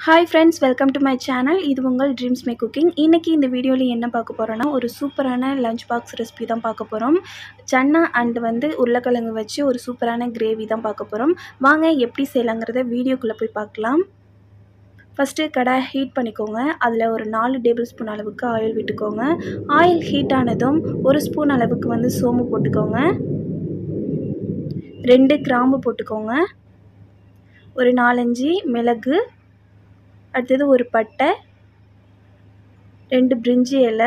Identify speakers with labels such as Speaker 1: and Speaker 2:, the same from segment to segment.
Speaker 1: hi friends welcome to my channel இது உங்கள் dreams மே cooking இன்றைக்கி இந்த வீடியோவில் என்ன பார்க்க போகிறோன்னா ஒரு சூப்பரான லஞ்ச் பாக்ஸ் ரெசிபி தான் பார்க்க போகிறோம் சன்னா அண்ட் வந்து உருளைக்கிழங்கு வச்சு ஒரு சூப்பரான கிரேவி தான் பார்க்க போகிறோம் வாங்க எப்படி செய்யலாங்கிறத வீடியோக்குள்ளே போய் பார்க்கலாம் ஃபஸ்ட்டு கடாய் ஹீட் பண்ணிக்கோங்க அதில் ஒரு நாலு டேபிள் ஸ்பூன் அளவுக்கு ஆயில் விட்டுக்கோங்க ஆயில் ஹீட் ஆனதும் ஒரு ஸ்பூன் அளவுக்கு வந்து சோம்பு போட்டுக்கோங்க ரெண்டு கிராம்பு போட்டுக்கோங்க ஒரு நாலஞ்சு மிளகு அடுத்தது ஒரு பட்டை ரெண்டு பிரிஞ்சி இலை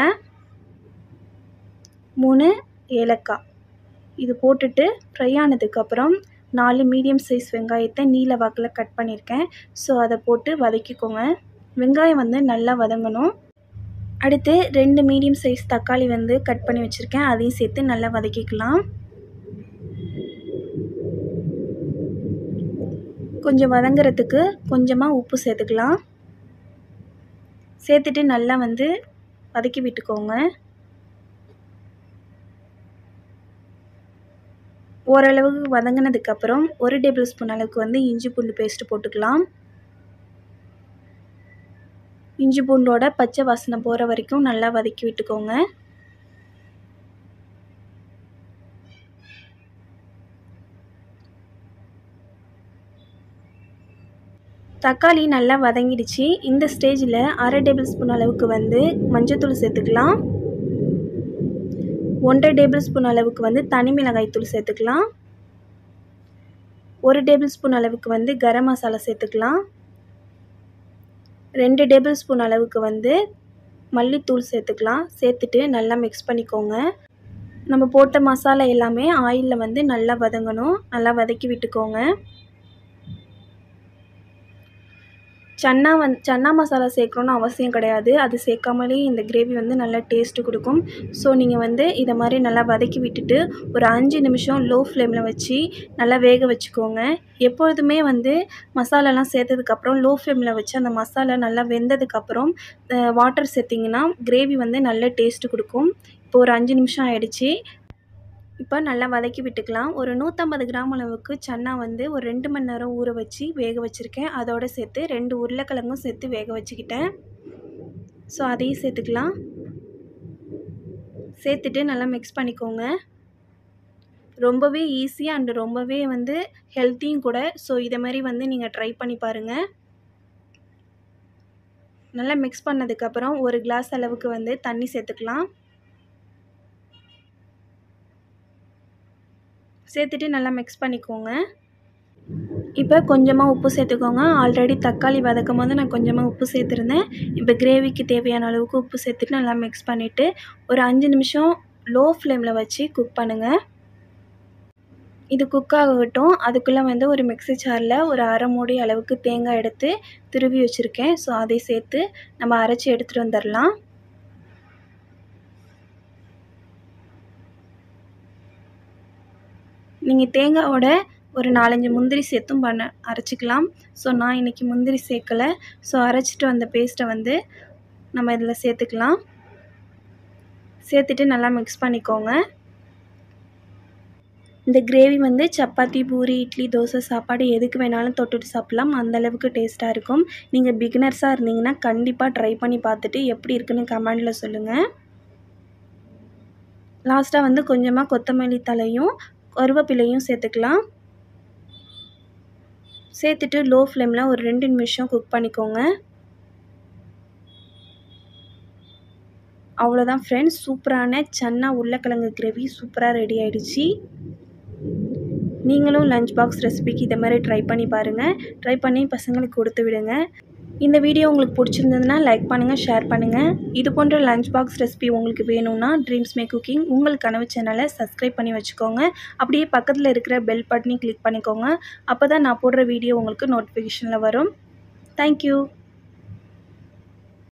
Speaker 1: மூணு ஏலக்காய் இது போட்டுட்டு ஃப்ரை ஆனதுக்கப்புறம் நாலு மீடியம் சைஸ் வெங்காயத்தை நீல வாக்கில் கட் பண்ணியிருக்கேன் ஸோ அதை போட்டு வதக்கிக்கோங்க வெங்காயம் வந்து நல்லா வதங்கணும் அடுத்து ரெண்டு மீடியம் சைஸ் தக்காளி வந்து கட் பண்ணி வச்சுருக்கேன் அதையும் சேர்த்து நல்லா வதக்கிக்கலாம் கொஞ்சம் வதங்குறதுக்கு கொஞ்சமாக உப்பு சேர்த்துக்கலாம் சேர்த்துட்டு நல்லா வந்து வதக்கி விட்டுக்கோங்க ஓரளவுக்கு வதங்கினதுக்கப்புறம் ஒரு டேபிள் ஸ்பூன் அளவுக்கு வந்து இஞ்சி பூண்டு பேஸ்ட்டு போட்டுக்கலாம் இஞ்சி பூண்டோட பச்சை வாசனை போகிற வரைக்கும் நல்லா வதக்கி விட்டுக்கோங்க தக்காளி நல்லா வதங்கிடுச்சு இந்த ஸ்டேஜில் அரை டேபிள் ஸ்பூன் அளவுக்கு வந்து மஞ்சத்தூள் சேர்த்துக்கலாம் ஒன்றரை டேபிள் ஸ்பூன் அளவுக்கு வந்து தனி மிளகாய் தூள் சேர்த்துக்கலாம் ஒரு டேபிள் ஸ்பூன் அளவுக்கு வந்து கரம் மசாலா சேர்த்துக்கலாம் ரெண்டு டேபிள் ஸ்பூன் அளவுக்கு வந்து மல்லித்தூள் சேர்த்துக்கலாம் சேர்த்துட்டு நல்லா மிக்ஸ் பண்ணிக்கோங்க நம்ம போட்ட மசாலா எல்லாமே ஆயிலில் வந்து நல்லா வதங்கணும் நல்லா வதக்கி விட்டுக்கோங்க சன்னா வந் சன்னா மசாலா சேர்க்கணுன்னு அவசியம் கிடையாது அது சேர்க்காமலே இந்த கிரேவி வந்து நல்லா டேஸ்ட்டு கொடுக்கும் ஸோ நீங்கள் வந்து இதை மாதிரி நல்லா வதக்கி விட்டுட்டு ஒரு அஞ்சு நிமிஷம் லோ ஃப்ளேமில் வச்சு நல்லா வேக வச்சுக்கோங்க எப்பொழுதுமே வந்து மசாலாலாம் சேர்த்ததுக்கப்புறம் லோ ஃப்ளேமில் வச்சு அந்த மசாலா நல்லா வெந்ததுக்கப்புறம் வாட்டர் சேர்த்திங்கன்னா கிரேவி வந்து நல்ல டேஸ்ட்டு கொடுக்கும் இப்போ ஒரு அஞ்சு நிமிஷம் ஆயிடுச்சு இப்போ நல்லா வதக்கி விட்டுக்கலாம் ஒரு நூற்றம்பது கிராம் அளவுக்கு சன்னா வந்து ஒரு ரெண்டு மணி நேரம் ஊற வச்சு வேக வச்சுருக்கேன் அதோடு சேர்த்து ரெண்டு உருளைக்கிழங்கும் சேர்த்து வேக வச்சுக்கிட்டேன் ஸோ அதையும் சேர்த்துக்கலாம் சேர்த்துட்டு நல்லா மிக்ஸ் பண்ணிக்கோங்க ரொம்பவே ஈஸியாக அண்டு ரொம்பவே வந்து ஹெல்த்தியும் கூட ஸோ இதை மாதிரி வந்து நீங்கள் ட்ரை பண்ணி பாருங்கள் நல்லா மிக்ஸ் பண்ணதுக்கப்புறம் ஒரு கிளாஸ் அளவுக்கு வந்து தண்ணி சேர்த்துக்கலாம் சேர்த்துட்டு நல்லா மிக்ஸ் பண்ணிக்கோங்க இப்போ கொஞ்சமாக உப்பு சேர்த்துக்கோங்க ஆல்ரெடி தக்காளி வதக்கும் போது நான் கொஞ்சமாக உப்பு சேர்த்துருந்தேன் இப்போ கிரேவிக்கு தேவையான அளவுக்கு உப்பு சேர்த்துட்டு நல்லா மிக்ஸ் பண்ணிவிட்டு ஒரு அஞ்சு நிமிஷம் லோ ஃப்ளேமில் வச்சு குக் பண்ணுங்கள் இது குக் ஆகட்டும் அதுக்குள்ளே வந்து ஒரு மிக்ஸி ஜாரில் ஒரு அரை மூடி அளவுக்கு தேங்காய் எடுத்து துருவி வச்சுருக்கேன் ஸோ அதை சேர்த்து நம்ம அரைச்சி எடுத்துகிட்டு வந்துடலாம் நீங்கள் தேங்காயோட ஒரு நாலஞ்சு முந்திரி சேர்த்தும் பண்ண அரைச்சிக்கலாம் ஸோ நான் இன்றைக்கி முந்திரி சேர்க்கலை ஸோ அரைச்சிட்டு வந்த பேஸ்ட்டை வந்து நம்ம இதில் சேர்த்துக்கலாம் சேர்த்துட்டு நல்லா மிக்ஸ் பண்ணிக்கோங்க இந்த கிரேவி வந்து சப்பாத்தி பூரி இட்லி தோசை சாப்பாடு எதுக்கு வேணாலும் தொட்டுட்டு சாப்பிட்லாம் அந்தளவுக்கு டேஸ்ட்டாக இருக்கும் நீங்கள் பிகினர்ஸாக இருந்தீங்கன்னா கண்டிப்பாக ட்ரை பண்ணி பார்த்துட்டு எப்படி இருக்குன்னு கமெண்டில் சொல்லுங்கள் லாஸ்ட்டாக வந்து கொஞ்சமாக கொத்தமல்லி தலையும் கருவேப்பிலையும் சேர்த்துக்கலாம் சேர்த்துட்டு லோ ஃப்ளேமில் ஒரு ரெண்டு நிமிஷம் குக் பண்ணிக்கோங்க அவ்வளோதான் ஃப்ரெண்ட்ஸ் சூப்பரான சன்னா உருளைக்கிழங்கு கிரேவி சூப்பராக ரெடி ஆகிடுச்சு நீங்களும் லஞ்ச் பாக்ஸ் ரெசிபிக்கு இதை மாதிரி ட்ரை பண்ணி பாருங்கள் ட்ரை பண்ணி பசங்களுக்கு கொடுத்து விடுங்க இந்த வீடியோ உங்களுக்கு பிடிச்சிருந்ததுன்னா லைக் பண்ணுங்கள் ஷேர் பண்ணுங்கள் இது போன்ற லஞ்ச் பாக்ஸ் ரெசிபி உங்களுக்கு வேணும்னா ட்ரீம்ஸ் மே குக்கிங் உங்கள் கனவு சேனலை சப்ஸ்கிரைப் பண்ணி வச்சுக்கோங்க அப்படியே பக்கத்தில் இருக்கிற பெல் பட்டனையும் கிளிக் பண்ணிக்கோங்க அப்போ தான் நான் போடுற வீடியோ உங்களுக்கு நோட்டிஃபிகேஷனில் வரும் தேங்க்யூ